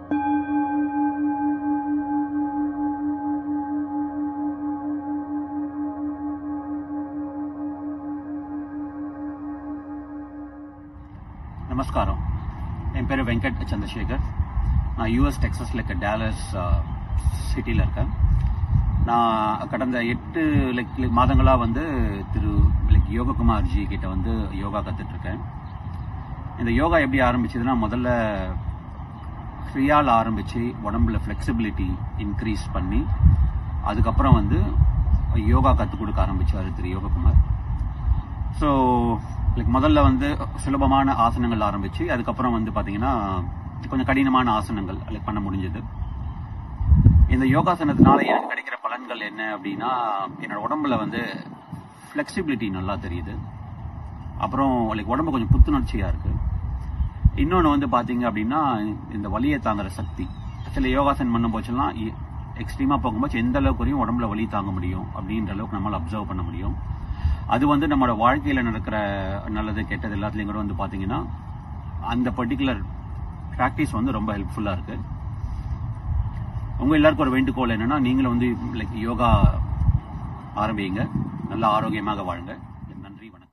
நமஸ்காரம் என் பேர் வெங்கட் சந்திரசேகர் நான் யூஎஸ் டெக்ஸஸில் இருக்க டேலஸ் சிட்டியில் இருக்கேன் நான் கடந்த எட்டு லைக் மாதங்களாக வந்து திரு லைக் யோககுமார் ஜி கிட்ட வந்து யோகா கற்றுட்ருக்கேன் இந்த யோகா எப்படி ஆரம்பிச்சதுன்னா முதல்ல ஃப்ரீயால் ஆரம்பித்து உடம்புல ஃப்ளெக்சிபிலிட்டி இன்க்ரீஸ் பண்ணி அதுக்கப்புறம் வந்து யோகா கற்றுக் கொடுக்க ஆரம்பித்தார் திரு யோககுமார் ஸோ லைக் முதல்ல வந்து சுலபமான ஆசனங்கள் ஆரம்பிச்சு அதுக்கப்புறம் வந்து பார்த்தீங்கன்னா கொஞ்சம் கடினமான ஆசனங்கள் லைக் பண்ண முடிஞ்சது இந்த யோகாசனத்தினால எனக்கு கிடைக்கிற பலன்கள் என்ன அப்படின்னா என்னோட உடம்புல வந்து ஃப்ளெக்சிபிலிட்டி நல்லா தெரியுது அப்புறம் லைக் உடம்பு கொஞ்சம் புத்துணர்ச்சியாக இருக்கு இன்னொன்று வந்து பார்த்தீங்க அப்படின்னா இந்த வலியை தாங்குற சக்தி சில யோகாசனம் பண்ணும் போச்செல்லாம் எக்ஸ்ட்ரீமாக போகும்போது எந்த அளவுக்கு வரையும் உடம்புல வலி தாங்க முடியும் அப்படின்ற அளவுக்கு நம்மளால் அப்சர்வ் பண்ண முடியும் அது வந்து நம்மளோட வாழ்க்கையில் நடக்கிற நல்லது கெட்டது எல்லாத்துலேயும் கூட வந்து பார்த்தீங்கன்னா அந்த பர்டிகுலர் ப்ராக்டிஸ் வந்து ரொம்ப ஹெல்ப்ஃபுல்லாக இருக்கு உங்கள் எல்லாருக்கும் ஒரு வேண்டுகோள் என்னன்னா நீங்களும் வந்து லைக் யோகா ஆரம்பிங்க நல்லா ஆரோக்கியமாக வாழுங்க நன்றி வணக்கம்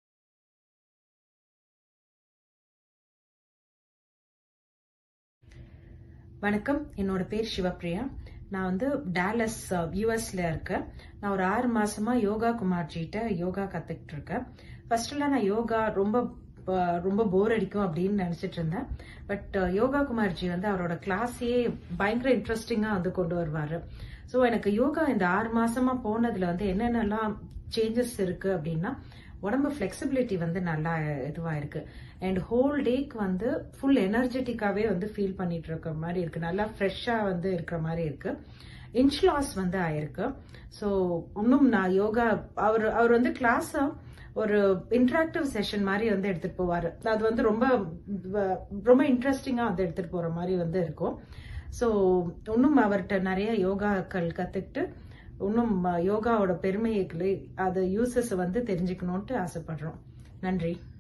வணக்கம் என்னோட பேர் சிவப்ரியா நான் வந்து டேலஸ் யூஎஸ்ல இருக்கேன் நான் ஒரு ஆறு மாசமா யோகா குமார்ஜிட்ட யோகா கத்துக்கிட்டு இருக்கேன் ஃபர்ஸ்ட்லாம் நான் யோகா ரொம்ப ப- ரொம்ப போர் அடிக்கும் அப்படின்னு நினைச்சிட்டு இருந்தேன் பட் யோகா குமார்ஜி வந்து அவரோட கிளாஸையே பயங்கர இன்ட்ரெஸ்டிங்கா வந்து கொண்டு வருவாரு ஸோ எனக்கு யோகா இந்த ஆறு மாசமா போனதுல வந்து என்னென்னலாம் சேஞ்சஸ் இருக்கு அப்படின்னா உடம்பு ஃபிளெக்சிபிலிட்டி வந்து நல்லா இதுவா இருக்கு அண்ட் ஹோல் டேக்கு வந்து ஃபுல் எனர்ஜெட்டிக்காவே வந்து ஃபீல் பண்ணிட்டு இருக்கிற மாதிரி இருக்கு நல்லா ஃப்ரெஷ்ஷா வந்து இருக்கிற மாதிரி இருக்கு இன்ச் லாஸ் வந்து ஆயிருக்கு ஸோ இன்னும் நான் யோகா அவர் அவர் வந்து கிளாஸ் ஒரு இன்டராக்டிவ் செஷன் மாதிரி வந்து எடுத்துட்டு போவாரு அது வந்து ரொம்ப வ- ரொம்ப இன்ட்ரெஸ்டிங்கா வந்து எடுத்துட்டு போற மாதிரி வந்து இருக்கும் ஸோ இன்னும் அவர்கிட்ட நிறைய யோகாக்கள் கத்துக்கிட்டு இன்னும் யோகாவோட பெருமைகளை அது யூசஸ் வந்து தெரிஞ்சுக்கணும்ட்டு ஆசைப்படுறோம் நன்றி